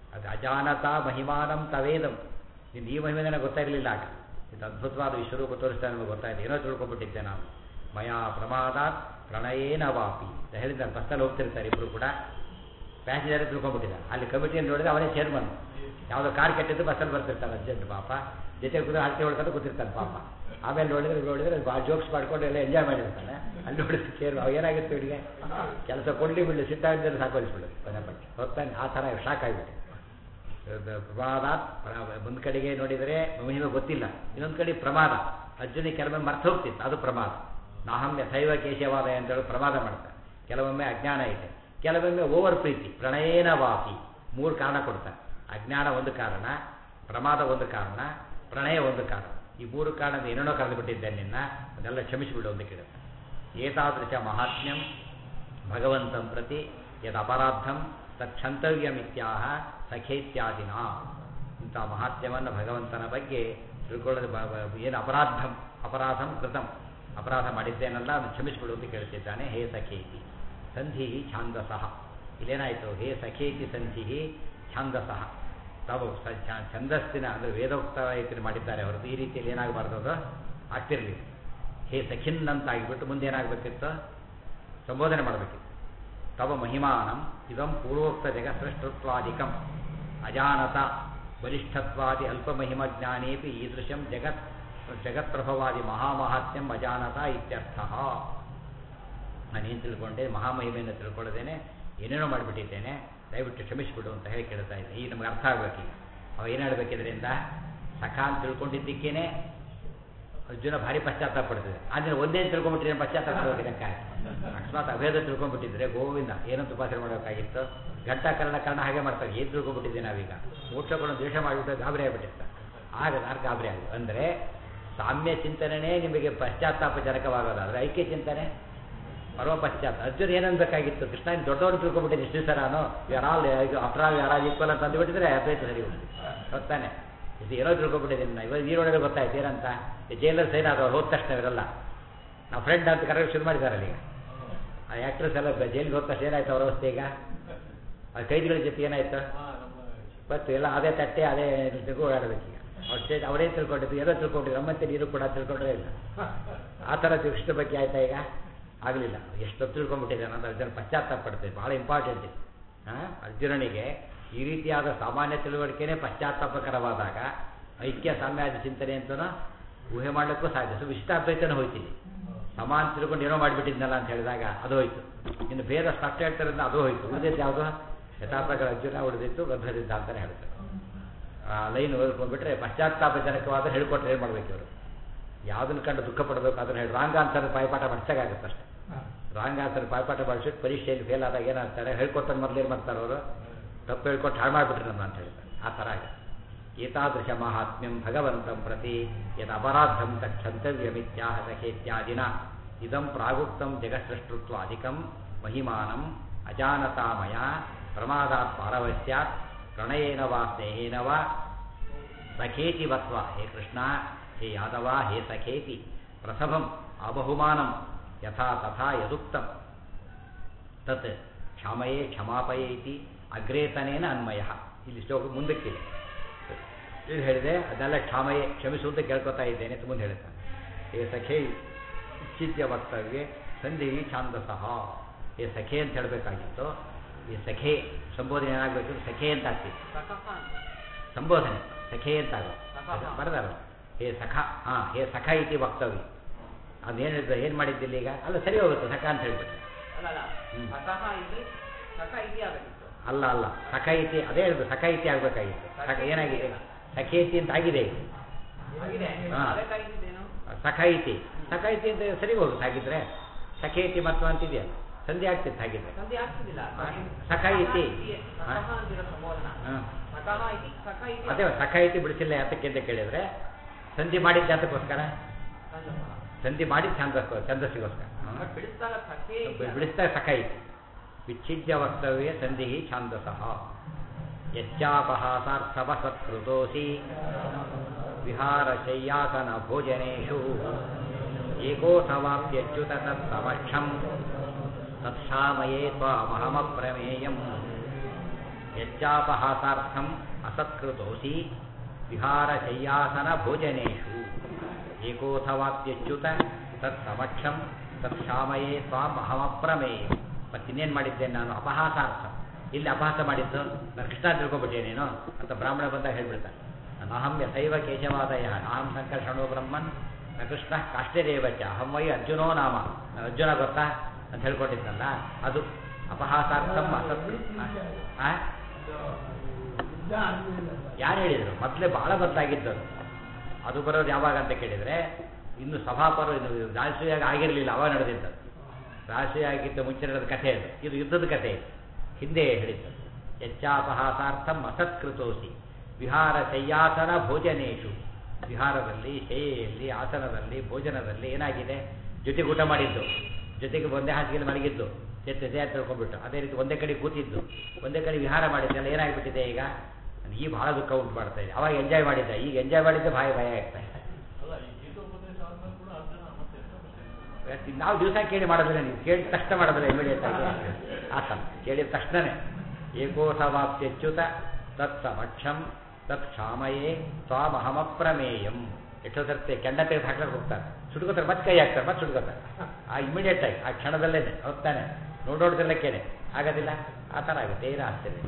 ಅದು ಅಜಾನತಾ ಮಹಿಮಾನಂ ತವೇದಂ ನಿನ್ನ ಈ ಮಹಿಮೆ ನನಗೆ ಗೊತ್ತಾಗಲಿಲ್ಲ ಆಗ ಇದು ಅದ್ಭುತವಾದ ವಿಶ್ವರೂಪ ತೋರಿಸ್ತಾ ನಮಗೆ ಗೊತ್ತಾಯಿತು ಏನೋ ತಿಳ್ಕೊಂಡ್ಬಿಟ್ಟಿದ್ದೆ ನಾನು ಮಯಾ ಪ್ರಮಾದಾತ್ ಪ್ರಣಯೇನ ವಾಪಿ ಅಂತ ಹೇಳಿದ್ದಾರೆ ಬಸ್ಸಲ್ಲಿ ಹೋಗ್ತಿರ್ತಾರೆ ಇಬ್ಬರು ಕೂಡ ಪ್ಯಾಸೆಂಜರ್ ತಿಳ್ಕೊಂಡ್ಬಿಟ್ಟಿದ್ದ ಅಲ್ಲಿ ಕಮಿಟಿಯನ್ನು ನೋಡಿದ್ರೆ ಅವನೇ ಚೇರ್ಮನ್ ಯಾವುದೋ ಕಾರ್ ಕೆಟ್ಟಿದ್ದು ಬಸ್ಸಲ್ಲಿ ಬರ್ತಿರ್ತಾನೆ ಅರ್ಜೆಂಟ್ ಪಾಪ ಜೊತೆ ಕೂತ್ರೆ ಹರಟೆ ಹೊಡ್ಕೊಂಡು ಕೂತಿರ್ತಾನೆ ಪಾಪ ಆಮೇಲೆ ನೋಡಿದ್ರೆ ನೋಡಿದ್ರೆ ಭಾಳ ಜೋಕ್ಸ್ ಮಾಡ್ಕೊಂಡು ಎಲ್ಲ ಎಂಜಾಯ್ ಮಾಡಿರ್ತಾನೆ ಅಲ್ಲಿ ನೋಡಿದ್ರೆ ಚೇರ್ ಅವಾಗ ಏನಾಗುತ್ತೆ ಇವನಿಗೆ ಕೆಲಸ ಕೊಡಲಿ ಬಿಡಲಿ ಸಿಟ್ಟಾಗಿದ್ದರೆ ಸಾಕೋಲಿಸ್ಬಿಡು ಕೊನೆ ಪಟ್ಟಿ ಹೊತ್ತಾನೆ ಆ ಥರ ಶಾಕ್ ಆಗಿಬಿಟ್ಟೆ ಪ್ರಮಾದಾತ್ ಒಂದು ಕಡೆಗೆ ನೋಡಿದರೆ ಮಹಿಮೆ ಗೊತ್ತಿಲ್ಲ ಇನ್ನೊಂದು ಕಡೆ ಪ್ರಮಾದ ಅರ್ಜುನಿಗೆ ಕೆಲವೊಮ್ಮೆ ಮರ್ತು ಹೋಗ್ತಿತ್ತು ಅದು ಪ್ರಮಾದ ನಾಹಂ ಯಥೈವ ಕೇಶವಾದ ಅಂತೇಳಿ ಪ್ರಮಾದ ಮಾಡ್ತಾರೆ ಕೆಲವೊಮ್ಮೆ ಅಜ್ಞಾನ ಇದೆ ಕೆಲವೊಮ್ಮೆ ಓವರ್ ಪ್ರೀತಿ ಪ್ರಣಯೇನ ವಾಪಿ ಮೂರು ಕಾರಣ ಕೊಡ್ತಾರೆ ಅಜ್ಞಾನ ಒಂದು ಕಾರಣ ಪ್ರಮಾದ ಒಂದು ಕಾರಣ ಪ್ರಣಯ ಒಂದು ಕಾರಣ ಈ ಮೂರು ಕಾರಣದ ಏನೇನೋ ಕರೆದು ಬಿಟ್ಟಿದ್ದೆ ನಿನ್ನ ಅದೆಲ್ಲ ಕ್ಷಮಿಸಿಬಿಡು ಅಂತ ಕೇಳುತ್ತೆ ಏತಾದೃಶ ಮಹಾತ್ಮ್ಯಂ ಭಗವಂತಂ ಪ್ರತಿ ಯದ್ ಅಪರಾಧಂ ತಕ್ಷಂತವ್ಯಮಿತ್ಯಾಹ ಸಖೇತ್ಯಾದಿನ ಇಂಥ ಮಹಾತ್ಮ್ಯವನ್ನು ಭಗವಂತನ ಬಗ್ಗೆ ತಿಳ್ಕೊಳ್ಳೋದು ಏನು ಅಪರಾಧಂ ಅಪರಾಧಂ ಕೃತಂ ಅಪರಾಧ ಮಾಡಿದ್ದೇನಲ್ಲ ಅದನ್ನು ಕ್ಷಮಿಸಿಬಿಡು ಅಂತ ಕೇಳ್ತಿದ್ದಾನೆ ಹೇ ಸಖೇತಿ ಸಂಧಿ ಛಾಂದಸಃ ಇಲ್ಲೇನಾಯಿತು ಹೇ ಸಖೇತಿ ಸಂಧಿ ಛಾಂದಸಃ ತಾವು ಸ ಛಂದಸ್ಸಿನ ಅಂದರೆ ವೇದೋಕ್ತ ರೀತಿಯಲ್ಲಿ ಮಾಡಿದ್ದಾರೆ ಹೊರತು ಈ ರೀತಿಯಲ್ಲಿ ಏನಾಗಬಾರ್ದು ಅದು ಆಗ್ತಿರಲಿಲ್ಲ ಹೇ ಸಖಿನ್ ಅಂತ ಆಗಿಬಿಟ್ಟು ಮುಂದೆ ಏನಾಗಬೇಕಿತ್ತು ಸಂಬೋಧನೆ ಮಾಡಬೇಕಿತ್ತು ತವ ಮಹಿಮಾನಂ ಇದಂ ಪೂರ್ವೋಕ್ತ ಜಗತ್ಸೃಷ್ಟತ್ವಾದಿಕಂ ಅಜಾನತ ಬಲಿಷ್ಠತ್ವಾದಿ ಅಲ್ಪಮಹಿಮ ಜ್ಞಾನೇಪಿ ಈದೃಶಂ ಜಗತ್ ಜಗತ್ಪ್ರಭವಾದಿ ಮಹಾಮಹಾತ್ಮ್ಯಂ ಅಜಾನತ ಇತ್ಯರ್ಥ ನಾನೇನು ತಿಳ್ಕೊಂಡೆ ಮಹಾಮಹಿಮೆಯನ್ನು ತಿಳ್ಕೊಳ್ಳೋದೇನೆ ಏನೇನೋ ಮಾಡಿಬಿಟ್ಟಿದ್ದೇನೆ ದಯವಿಟ್ಟು ಕ್ಷಮಿಸಿಬಿಡು ಅಂತ ಹೇಳಿ ಕೇಳ್ತಾ ಇದ್ದೆ ಈಗ ನಮ್ಗೆ ಅರ್ಥ ಆಗಬೇಕೀಗ ಅವ ಏನು ಹೇಳಬೇಕಿದ್ರಿಂದ ಸಖ ಅಂತ ತಿಳ್ಕೊಂಡಿದ್ದಕ್ಕೇನೆ ಅರ್ಜುನ ಭಾರಿ ಪಶ್ಚಾತ್ತಾಪ ಪಡ್ತಿದೆ ಆದರೆ ಒಂದೇ ತಿಳ್ಕೊಂಬಿಟ್ರೆ ಪಶ್ಚಾತ್ತಾಪ ಪಡಬೇಕಿದ್ದಕ್ಕ ಅಕಸ್ಮಾತ್ ಅಭೇದ ತಿಳ್ಕೊಂಡ್ಬಿಟ್ಟಿದ್ರೆ ಗೋವಿಂದ ಏನಂತ ಉಪಾಸನೆ ಮಾಡಬೇಕಾಗಿತ್ತು ಘಂಟಾಕರಣ ಕಾರಣ ಹಾಗೆ ಮಾಡ್ತಾರೆ ಏನು ತಿಳ್ಕೊಂಡ್ಬಿಟ್ಟಿದ್ದೆ ನಾವೀಗ ಮೋಕ್ಷಗಳನ್ನು ದ್ವೇಷ ಮಾಡಿಬಿಟ್ಟು ಗಾಬರಿ ಆಗಿಬಿಟ್ಟಿರ್ತಾರೆ ಆಗ ನಾನು ಗಾಬರಿ ಆಗಿದೆ ಅಂದರೆ ಸಾಮ್ಯ ಚಿಂತನೆಯೇ ನಿಮಗೆ ಪಶ್ಚಾತ್ತಾಪಜನಕವಾಗೋದಾದ್ರೆ ಐಕ್ಯ ಚಿಂತನೆ ಪರ್ವ ಪಶ್ಚಾತ್ ಅರ್ಜುನ್ ಏನನ್ಬೇಕಾಗಿತ್ತು ಕೃಷ್ಣ ದೊಡ್ಡವರು ತಿಳ್ಕೊಂಡ್ಬಿಟ್ಟಿದ್ದು ಇಷ್ಟು ಸರಾನು ಯಾರ್ ಆಲ್ ಆಫ್ಟರ್ ಆಲ್ ಯಾರಾಲ್ ಈಕ್ವಲ್ ಅಂತ ಅಂದ್ಬಿಟ್ಟಿದ್ರೆ ಅದ್ವೈತ ಸರಿ ಹೋಗ್ತದೆ ಗೊತ್ತಾನೆ ಇದು ಏನೋ ತಿಳ್ಕೊಂಡ್ಬಿಟ್ಟಿದ್ದೀನಿ ನಾ ಇವಾಗ ನೀರೊಳಗೆ ಗೊತ್ತಾಯ್ತು ಏನಂತ ಜೈಲರ್ ಸೈನ್ ಆದವ್ರು ಹೋದ ತಕ್ಷಣ ಇವರೆಲ್ಲ ನಾವು ಫ್ರೆಂಡ್ ಅಂತ ಕರೆಕ್ಟ್ ಶುರು ಮಾಡಿದಾರಲ್ಲ ಈಗ ಆ ಆ್ಯಕ್ಟ್ರೆಸ್ ಎಲ್ಲ ಜೈಲಿಗೆ ಹೋದ ತಕ್ಷಣ ಏನಾಯ್ತು ಅವ್ರ ಅವಸ್ಥೆ ಈಗ ಆ ಕೈದಿಗಳ ಜೊತೆ ಏನಾಯ್ತು ಗೊತ್ತು ಎಲ್ಲ ಅದೇ ತಟ್ಟೆ ಅದೇ ಓಡಾಡಬೇಕೀಗ ಅವ್ರು ಸ್ಟೇಜ್ ಅವರೇ ತಿಳ್ಕೊಂಡಿದ್ದು ಏನೋ ತಿಳ್ಕೊಂಡಿದ್ರು ನಮ್ಮಂತೆ ನೀರು ಕೂಡ ತಿಳ್ಕೊಂಡ್ರೆ ಇಲ್ಲ ಆ ಥರ ಕೃಷ್ಣ ಬಗ್ಗೆ ಆಯ್ತಾ ಈಗ ಆಗಲಿಲ್ಲ ಎಷ್ಟು ತಿಳ್ಕೊಂಡ್ಬಿಟ್ಟಿದ್ದಾನೆ ಅಂತ ಅರ್ಜುನ ಪಶ್ಚಾತ್ತಾಪ ಪಡ್ತೇವೆ ಭಾಳ ಇಂಪಾರ್ಟೆಂಟ್ ಇದು ಹಾಂ ಅರ್ಜುನನಿಗೆ ಈ ರೀತಿಯಾದ ಸಾಮಾನ್ಯ ತಿಳುವಳಿಕೆನೇ ಪಶ್ಚಾತ್ತಾಪಕರವಾದಾಗ ಐಕ್ಯ ಸಾಮ್ಯಾದ ಚಿಂತನೆ ಅಂತನೂ ಊಹೆ ಮಾಡಲಿಕ್ಕೂ ಸಾಧ್ಯ ಸೊ ವಿಶಿಷ್ಟಾದ್ವೈತನ ಹೋಯ್ತೀನಿ ಸಮಾನ ತಿಳ್ಕೊಂಡು ಏನೋ ಮಾಡಿಬಿಟ್ಟಿದ್ನಲ್ಲ ಅಂತ ಹೇಳಿದಾಗ ಅದು ಹೋಯ್ತು ಇನ್ನು ಬೇರೆ ಸ್ಪಷ್ಟ ಹೇಳ್ತಾರಿಂದ ಅದು ಹೋಯ್ತು ಉಳಿದಿದ್ದು ಯಾವುದು ಯಥಾರ್ಥಗಳ ಅರ್ಜುನ ಉಳಿದಿತ್ತು ಗರ್ಭದಿದ್ದ ಅಂತಲೇ ಹೇಳ್ತಾರೆ ಆ ಲೈನ್ ಓದ್ಕೊಂಡ್ಬಿಟ್ರೆ ಪಶ್ಚಾತ್ತಾಪಜನಕವಾದ ಹೇಳ್ಕೊಟ್ರೆ ಏನು ಮಾಡ್ಬೇಕು ಇವರು ಯಾವುದನ್ನು ಕಂಡು ದುಃಖ ಪಡಬೇಕು ಅದನ್ನು ಹೇಳಿ ರಾಂಗ್ ಆನ್ಸರ್ ಬಾಯ್ಪಾಠ ಮಾಡಿಸಾಗುತ್ತೆ ಅಷ್ಟೇ ರಾಂಗ್ ಆನ್ಸರ್ ಬಾಯ್ಪಾಠ ಮಾಡಿಸಿಟ್ಟು ಪರೀಕ್ಷೆಯಲ್ಲಿ ಫೇಲ್ ಆದಾಗ ಏನಾಗ್ತಾರೆ ಹೇಳ್ಕೊಟ್ಟನ್ನು ಮೊದಲು ಏನು ಮಾಡ್ತಾರೆ ಅವರು ತಪ್ಪು ಹೇಳ್ಕೊಟ್ಟು ಹಾಳು ಮಾಡಿಬಿಟ್ರೆ ನಮ್ಮ ಅಂತ ಹೇಳ್ತಾರೆ ಆ ಥರ ಆಗುತ್ತೆ ಏತಾದೃಶ ಮಹಾತ್ಮ್ಯಂ ಭಗವಂತಂ ಪ್ರತಿ ಯದ್ ಅಪರಾಧಂ ತಕ್ಷಂತವ್ಯಮಿತ್ಯಾಹ ಸಖೇತ್ಯಾದಿನ ಇದಂ ಪ್ರಾಗುಕ್ತಂ ಜಗತ್ಸೃಷ್ಟೃತ್ವಾದಿಕಂ ಮಹಿಮಾನಂ ಅಜಾನತಾಮಯ ಪ್ರಮಾದಾತ್ ಪಾರವಸ್ಯಾತ್ ಪ್ರಣಯೇನ ವಾ ಸ್ನೇಹೇನ ವಾ ಸಖೇತಿ ವತ್ವ ಹೇ ಕೃಷ್ಣ ಹೇ ಯಾದವ ಹೇ ಸಖೇತಿ ಪ್ರಸಭಂ ಅಬಹುಮಾನಂ ಯಥಾ ತಥಾ ಯದುಕ್ತಂ ತತ್ ಕ್ಷಮಯೇ ಕ್ಷಮಾಪಯೇ ಇತಿ ಅಗ್ರೇತನೇನ ಅನ್ವಯ ಇಲ್ಲಿ ಶ್ಲೋಕ ಮುಂದಕ್ಕಿದೆ ಇದು ಹೇಳಿದೆ ಅದೆಲ್ಲ ಕ್ಷಾಮಯೇ ಕ್ಷಮಿಸು ಅಂತ ಕೇಳ್ಕೊತಾ ಇದ್ದೇನೆ ಅಂತ ಮುಂದೆ ಹೇಳ್ತಾನೆ ಏ ಸಖೇ ಇಚ್ಛಿತ್ಯ ವಕ್ತವ್ಯ ಸಂಧಿ ಛಾಂದಸಃ ಏ ಸಖೆ ಅಂತ ಹೇಳಬೇಕಾಗಿತ್ತು ಈ ಸಖೆ ಸಂಬೋಧನೆ ಏನಾಗಬೇಕು ಸಖೆ ಅಂತ ಆಗ್ತಿತ್ತು ಸಂಬೋಧನೆ ಸಖೆ ಅಂತ ಆಗೋದು ಬರದಾರ ಹೇ ಸಖ ಹಾಂ ಹೇ ಸಖ ಇತಿ ವಕ್ತವ್ಯ ಅದೇನು ಏನು ಮಾಡಿದ್ದಿಲ್ಲ ಈಗ ಅಲ್ಲ ಸರಿ ಹೋಗುತ್ತೆ ಸಖ ಅಂತ ಹೇಳ್ಬಿಟ್ರೆ ಅಲ್ಲ ಅಲ್ಲ ಸಖ ಇತಿ ಅದೇ ಹೇಳ್ಬೇಕು ಸಖ ಇತಿ ಆಗಬೇಕಾಗಿತ್ತು ಸಖ ಏನಾಗಿದೆ ಸಖೇತಿ ಅಂತ ಆಗಿದೆ ಈಗ ಸಖೈತಿ ಸಖೈತಿ ಅಂತ ಸರಿ ಹೋಗುತ್ತೆ ಹಾಗಿದ್ರೆ ಸಖೇತಿ ಮತ್ತು ಅಂತಿದೆಯಲ್ಲ ಸಂಧಿ ಆಗ್ತಿತ್ತು ಹಾಗಿದ್ರೆ ಸಖೈತಿ ಅದೇ ಸಖೈತಿ ಬಿಡಿಸಿಲ್ಲ ಯಾತಕ್ಕೆ ಅಂತ ಕೇಳಿದ್ರೆ ಸಂಧಿ ಮಾಡಿದ್ದೆ ಅದಕ್ಕೋಸ್ಕರ ಸಂಧಿ ಮಾಡಿದ ಛಂದಸ್ಕೋ ಛಂದಸ್ಸಿಗೋಸ್ಕರ ಬಿಡಿಸ್ತಾ ಸಖೈತಿ ವಿಚ್ಛಿದ್ಯ ವಕ್ತವ್ಯ ಸಂಧಿ ಛಾಂದಸಃ ಯಚ್ಚಾಪಹಾಸಾರ್ಥವ ಸತ್ಕೃತೋಸಿ ವಿಹಾರಶಯ್ಯಾಸನ ಭೋಜನೇಷು ಏಕೋಥವಾಪ್ಯಚ್ಯುತ ತತ್ಸಮಕ್ಷಂ ತತ್ಸಾಮಯೇ ತ್ವಾಮಹಮಪ್ರಮೇಯಂ ಯಜ್ಜಾಪಹಾಸಾರ್ಥಂ ಅಸತ್ಕೃತೋಸಿ ವಿಹಾರಶಯ್ಯಾಸನ ಭೋಜನೇಶು ಏಕೋಥವಾಪ್ಯಚ್ಯುತ ತತ್ ಸಮಕ್ಷಂ ತತ್ ಶಾಮಯೇ ತ್ವಾಂ ಅಹಮಪ್ರಮೇಯ ಮತ್ತಿನ್ನೇನು ಮಾಡಿದ್ದೇನೆ ನಾನು ಅಪಹಾಸಾರ್ಥ ಇಲ್ಲಿ ಅಪಹಾಸ ಮಾಡಿದ್ದು ನಾನು ಕೃಷ್ಣ ತಿಳ್ಕೊಬಿಟ್ಟೆ ನೀನು ಅಂತ ಬ್ರಾಹ್ಮಣ ಬಂದಾಗ ಹೇಳ್ಬಿಡ್ತಾನೆ ಅಹಂ ಯಥೈವ ಕೇಶವಾದಯ ಅಹಂ ಸಂಕರ್ಷಣೋ ಬ್ರಹ್ಮನ್ ನ ಕೃಷ್ಣ ಕಾಷ್ಟೇರೇವಚ ಅಹಂ ವೈ ಅರ್ಜುನೋ ನಾಮ ನಾನು ಅರ್ಜುನ ಗೊತ್ತಾ ಅಂತ ಹೇಳ್ಕೊಂಡಿದ್ನಲ್ಲ ಅದು ಅಪಹಾಸಾರ್ಥಂ ಅಸತ್ ಆ? ಯಾರು ಹೇಳಿದರು ಮೊದಲೇ ಬಹಳ ಬದಲಾಗಿದ್ದು ಅದು. ಅದು ಬರೋದು ಯಾವಾಗ ಅಂತ ಕೇಳಿದರೆ ಇನ್ನು ಸಭಾಪರು ಇನ್ನು ರಾಜಸೂಯಾಗಿ ಆಗಿರಲಿಲ್ಲ ಅವಾಗ ನಡೆದಿದ್ದು ರಾಜಸೂಯ ಆಗಿದ್ದ ಮುಂಚೆ ನಡೆದ ಕಥೆ ಅದು ಇದು ಯುದ್ಧದ ಕಥೆ ಇದು. ಹಿಂದೆ ಹೇಳಿದ್ದು ಯಚ್ಚಾಪಹಾಸಾರ್ಥಂ ಅಸತ್ಕೃತೋಸಿ ವಿಹಾರ ಶಯ್ಯಾಸನ ಭೋಜನೇಶು ವಿಹಾರದಲ್ಲಿ ಶಯ್ಯೆಯಲ್ಲಿ ಆಸನದಲ್ಲಿ ಭೋಜನದಲ್ಲಿ ಏನಾಗಿದೆ ಜೊತೆಗೆ ಊಟ ಮಾಡಿದ್ದು ಜೊತೆಗೆ ಒಂದೇ ಹಾಸಿಗೆಯಲ್ಲಿ ಮಲಗಿದ್ದು ಜೊತೆ ಜಯ ತಿಳ್ಕೊಂಡ್ಬಿಟ್ಟು ಅದೇ ರೀತಿ ಒಂದೇ ಕಡೆ ಕೂತಿದ್ದು ಒಂದೇ ಕಡೆ ವಿಹಾರ ಮಾಡಿದ್ದೆಲ್ಲ ಏನಾಗ್ಬಿಟ್ಟಿದೆ ಈಗ ಈ ಬಹಳ ದುಃಖ ಉಂಟು ಮಾಡ್ತಾ ಇದೆ ಅವಾಗ ಎಂಜಾಯ್ ಮಾಡಿದ್ದ ಈಗ ಎಂಜಾಯ್ ಮಾಡಿದ್ದೆ ಭಯ ಭಯ ಆಗ್ತಾ ಇದೆ ಇವತ್ತು ನಾವು ದಿವಸ ಕೇಳಿ ಮಾಡೋದಿಲ್ಲ ನೀವು ಕೇಳಿದ ತಕ್ಷಣ ಮಾಡೋದಿಲ್ಲ ಇಮಿಡಿಯೇಟ್ ಆಗಿ ಆತ ಕೇಳಿದ ತಕ್ಷಣನೇ ಏಕೋಸವಾಪ್ಯಚ್ಯುತ ತತ್ ಸಮಕ್ಷಂ ತತ್ ಕ್ಷಾಮಯೇ ಸ್ವಾಮಹಮಪ್ರಮೇಯಂ ಎಷ್ಟೋ ಸರ್ತಿ ಕೆಂಡ ತೆಗೆದು ಹಾಕ್ಲಿಕ್ಕೆ ಹೋಗ್ತಾರೆ ಸುಟ್ಕೋತಾರೆ ಮತ್ತೆ ಕೈ ಹಾಕ್ತಾರೆ ಮತ್ತೆ ಸುಟ್ಕೋತಾರೆ ಆ ಇಮಿಡಿಯೇಟ್ ಆಗಿ ಆ ಕ್ಷಣದಲ್ಲೇ ಹೋಗ್ತಾನೆ ನೋಡೋಡ್ದಿಲ್ಲಕ್ಕೇನೆ ಆಗೋದಿಲ್ಲ ಆ ಥರ ಆಗುತ್ತೆ ಏನು ಆಶ್ಚರ್ಯ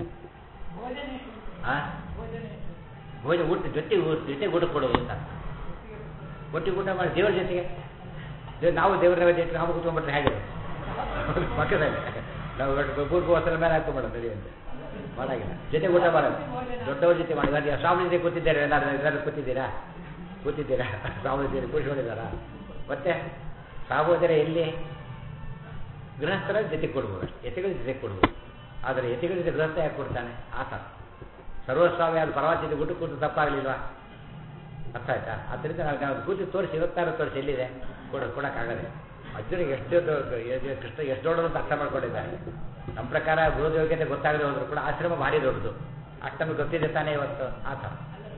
ಆ ಭೋಜನ ಊಟ ಜೊತೆಗೆ ಊಟ ಜೊತೆಗೆ ಊಟ ಕೊಡೋದು ಅಂತ ಒಟ್ಟಿಗೆ ಊಟ ಮಾಡಿ ದೇವರ ಜೊತೆಗೆ ದೇವ್ ನಾವು ದೇವರ ನೈವೇದ್ಯ ಇಟ್ಟು ನಾವು ಕೂತ್ಕೊಂಡ್ಬಿಟ್ರೆ ಹೇಗೆ ಪಕ್ಕದಲ್ಲಿ ನಾವು ಪೂರ್ವ ವಸ್ತ್ರ ಮೇಲೆ ಹಾಕೊಂಡ್ಬಿಡೋದು ಸರಿ ಅಂತ ಮಾಡಾಗಿಲ್ಲ ಜೊತೆ ಊಟ ಮಾಡೋದು ದೊಡ್ಡವ್ರ ಜೊತೆ ಮಾಡಿ ಇವಾಗ ಸ್ವಾಮಿ ಜೊತೆ ಕೂತಿದ್ದಾರೆ ಎಲ್ಲರೂ ಎಲ್ಲರೂ ಕೂತಿದ್ದೀರಾ ಕೂತಿದ್ದೀರಾ ಸ್ವಾಮಿ ಜೊತೆ ಕೂರಿಸ್ಕೊಂಡಿದ್ದಾರಾ ಮತ್ತೆ ಸಾಹೋದರ ಎಲ್ಲಿ ಗೃಹಸ್ಥರ ಜೊತೆ ಕೊಡ್ಬೋದು ಎತೆಗಳ ಜೊತೆ ಕೊಡ್ಬೋದು ಆದರೆ ಎತೆಗಳ ಜೊತೆ ಗೃಹಸ್ಥ ಯಾಕೆ ಕೊಡ್ತಾನೆ ಆತ ಸರ್ವಸ್ವಾಮಿ ಅದು ಪರವಾದ ಜೊತೆ ಊಟ ಕೂತು ತಪ್ಪಾಗಲಿಲ್ವಾ ಅರ್ಥ ಆಯ್ತಾ ಅದರಿಂದ ನಾವು ನಾವು ಕೂತಿ ತೋರಿಸಿ ಇವತ್ತಾರು ತೋರಿಸಿ ಎಲ್ಲಿದೆ ಕೊಡ ಕೊಡೋಕ್ಕಾಗದೆ ಅರ್ಜುನಿಗೆ ಎಷ್ಟು ದೊಡ್ಡ- ಎ- ಕೃಷ್ಣ ಎಷ್ಟು ದೊಡ್ಡದು ಅಂತ ಅರ್ಥ ಮಾಡ್ಕೊಂಡಿದ್ದಾರೆ ನಮ್ಮ ಪ್ರಕಾರ ಗೃಹದ ಯೋಗ್ಯತೆ ಗೊತ್ತಾಗದೆ ಹೋದ್ರು ಕೂಡ ಆಶ್ರಮ ಭಾರಿ ದೊಡ್ಡದು ಅಷ್ಟು ನಮಗೆ ಗೊತ್ತಿದೆ ತಾನೇ ಇವತ್ತು ಆ ಥರ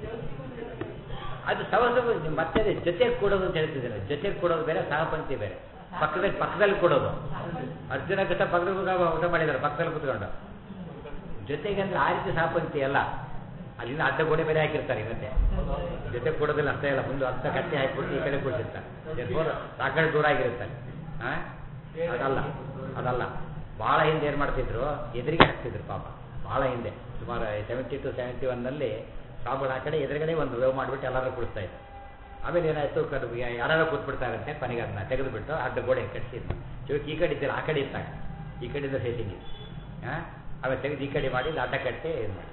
ಅದು ಸವಸ ಮತ್ತೆ ಅದೇ ಜೊತೆಗೆ ಕೊಡೋದು ಅಂತ ಹೇಳ್ತಿದ್ದಾರೆ ಜೊತೆಗೆ ಕೊಡೋದು ಬೇರೆ ಸಹಪಂಕ್ತಿ ಬೇರೆ ಪಕ್ಕದಲ್ಲಿ ಪಕ್ಕದಲ್ಲಿ ಕೊಡೋದು ಅರ್ಜುನ ಕೃಷ್ಣ ಪಕ್ಕದಲ್ಲಿ ಕೂತ್ಕೊಂಡು ಊಟ ಮಾಡಿದ್ದಾರೆ ಪಕ್ಕದಲ್ಲಿ ಕೂತ್ಕೊಂಡು ಜೊತೆಗೆ ಅಂದ್ರೆ ಆ ರೀತಿ ಸಹಪಂಕ್ತಿ ಅಲ್ಲ ಅಲ್ಲಿಂದ ಅಡ್ಡ ಗೋಡೆ ಬೇರೆ ಹಾಕಿರ್ತಾರೆ ಇವತ್ತೆ ಜೊತೆ ಕೊಡೋದಿಲ್ಲ ಅಷ್ಟೇ ಇಲ್ಲ ಮುಂದೆ ಅರ್ಧ ಕಟ್ಟಿ ಹಾಕಿಬಿಟ್ಟು ಈ ಕಡೆ ಕೂಡಿಸಿರ್ತಾರೆ ಫೋರ್ ಸಾಕಷ್ಟು ದೂರ ಆಗಿರ್ತಾರೆ ಆ? ಅದಲ್ಲ ಅದಲ್ಲ ಭಾಳ ಹಿಂದೆ ಏನು ಮಾಡ್ತಿದ್ರು ಎದುರಿಗೆ ಹಾಕ್ತಿದ್ರು ಪಾಪ ಭಾಳ ಹಿಂದೆ ಸುಮಾರು ಸೆವೆಂಟಿ ಟು ಸೆವೆಂಟಿ ಒನ್ನಲ್ಲಿ ಸಾಬುಗಳು ಆ ಕಡೆ ಎದುರುಗಡೆ ಒಂದು ವೇವ್ ಮಾಡಿಬಿಟ್ಟು ಎಲ್ಲರೂ ಕುಡಿಸ್ತಾ ಇದ್ರು ಆಮೇಲೆ ಏನಾಯ್ತು ಕಡು ಯಾರು ಕೂತ್ಬಿಡ್ತಾರಂತೆ ಕೊನೆಗೆ ಅದನ್ನ ತೆಗೆದುಬಿಟ್ಟು ಅಡ್ಡ ಗೋಡೆ ಕಟ್ಟಿಸಿದ್ರು ಇವಾಗ ಈ ಕಡೆ ಇದ್ದಿಲ್ಲ ಆ ಕಡೆ ಇತ್ತಾಗ ಈ ಕಡೆಯಿಂದ ಫೇಸಿಂಗ್ ಇತ್ತು ಹಾಂ ಆಮೇಲೆ ತೆಗೆದು ಈ ಕಡೆ ಮಾಡಿ ಇಲ್ಲಿ ಅಡ್ಡ ಕಟ್ಟಿ ಇದು ಮಾಡಿ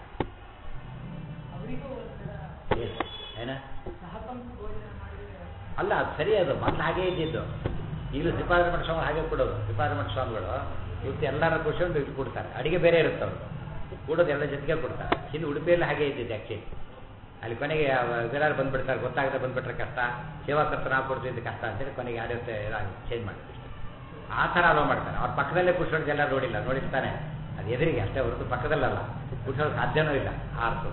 ಏನು? ಏನ ಅಲ್ಲ ಅದು ಸರಿ ಅದು ಮೊದಲು ಹಾಗೇ ಇದ್ದಿದ್ದು ಈಗಲೂ ಶ್ರೀಪಾದರಮಠ ಸ್ವಾಮಿ ಹಾಗೆ ಕೊಡೋದು ಶ್ರೀಪಾದರಮಠ ಸ್ವಾಮಿಗಳು ಇವತ್ತು ಎಲ್ಲರ ಕೂರ್ಸ್ಕೊಂಡು ಇಲ್ಲಿ ಕೊಡ್ತಾರೆ ಅಡಿಗೆ ಬೇರೆ ಇರುತ್ತೆ ಅವರು ಕೂಡೋದು ಎಲ್ಲ ಜೊತೆಗೆ ಕೊಡ್ತಾರೆ ಇಲ್ಲಿ ಉಡುಪಿಯಲ್ಲಿ ಹಾಗೆ ಇದ್ದಿದ್ದು ಆ್ಯಕ್ಚುಲಿ ಅಲ್ಲಿ ಕೊನೆಗೆ ಬೇರೆಯವ್ರು ಬಂದ್ಬಿಡ್ತಾರೆ ಗೊತ್ತಾಗದೆ ಬಂದ್ಬಿಟ್ರೆ ಕಷ್ಟ ಸೇವಾಕರ್ತ ನಾವು ಕೊಡ್ತಿದ್ದು ಕಷ್ಟ ಅಂತೇಳಿ ಕೊನೆಗೆ ಯಾರು ಚೇಂಜ್ ಮಾಡ್ತಾರೆ ಆ ಥರ ಅಲೋ ಮಾಡ್ತಾರೆ ಅವ್ರ ಪಕ್ಕದಲ್ಲೇ ಕೂರ್ಸೋದು ಎಲ್ಲ ನೋಡಿಲ್ಲ ನೋಡಿರ್ತಾನೆ ಅದು ಎದುರಿಗೆ ಅಷ್ಟೇ ಹೊರತು ಪಕ್ಕದಲ್ಲಲ್ಲ ಕೂರ್ಸೋದು ಸಾಧ್ಯನೂ ಇಲ್ಲ ಆರ್ತು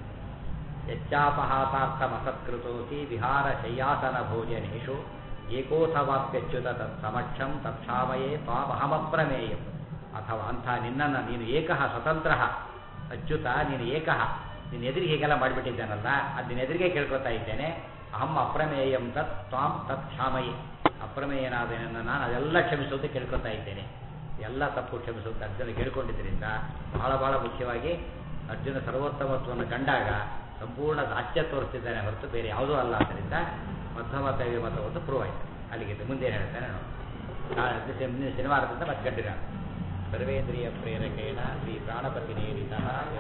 ಯಚ್ಚಾಪಹಾತಾರ್ಥಮಸತ್ಕೃತೋಸಿ ವಿಹಾರ ಶಯ್ಯಾಸನ ಭೋಜನೇಶು ಏಕೋಥವಾಪ್ಯಚ್ಯುತ ತತ್ ಸಮಕ್ಷಂ ತತ್ಕ್ಷಾಮಯೇ ತ್ವಾಮಹಮಪ್ರಮೇಯಂ ಅಥವಾ ಅಂಥ ನಿನ್ನನ್ನು ನೀನು ಏಕಃ ಸ್ವತಂತ್ರ ಅಚ್ಯುತ ನೀನು ಏಕಃ ನಿನ್ನ ಎದುರಿಗೆ ಹೀಗೆಲ್ಲ ಮಾಡಿಬಿಟ್ಟಿದ್ದಾನಲ್ಲ ಅದು ನಿನ್ನ ಎದುರಿಗೆ ಕೇಳ್ಕೊತಾ ಇದ್ದೇನೆ ಅಹಂ ಅಪ್ರಮೇಯಂ ತತ್ ತ್ವಾಂ ತತ್ ಕ್ಷಾಮಯೇ ಅಪ್ರಮೇಯನಾದ ನನ್ನ ನಾನು ಅದೆಲ್ಲ ಕ್ಷಮಿಸುವಂತೆ ಕೇಳ್ಕೊತಾ ಇದ್ದೇನೆ ಎಲ್ಲ ತಪ್ಪು ಕ್ಷಮಿಸುವಂತೆ ಅರ್ಜುನ ಕೇಳ್ಕೊಂಡಿದ್ದರಿಂದ ಬಹಳ ಬಹಳ ಮುಖ್ಯವಾಗಿ ಅರ್ಜುನ ಸರ್ವೋತ್ತಮತ್ವವನ್ನು ಕಂಡಾಗ ಸಂಪೂರ್ಣ ದಾಸ್ಯ ತೋರಿಸ್ತಿದ್ದಾನೆ ಹೊರತು ಬೇರೆ ಯಾವುದೂ ಅಲ್ಲ ಆದ್ದರಿಂದ ಮಧ್ಯಮ ದೈವ ಮತವನ್ನು ಪ್ರೂವ್ ಆಯಿತು ಅಲ್ಲಿಗೆ ಮುಂದೆ ಹೇಳ್ತಾನೆ ನೋಡಿ ನಾಳೆ ಶನಿವಾರದಿಂದ ಮತ್ತೆ ಕಂಟಿನ್ಯೂ ಸರ್ವೇಂದ್ರಿಯ ಪ್ರೇರಕೇಣ ಶ್ರೀ ಪ್ರಾಣಪತಿ ನೇರಿತ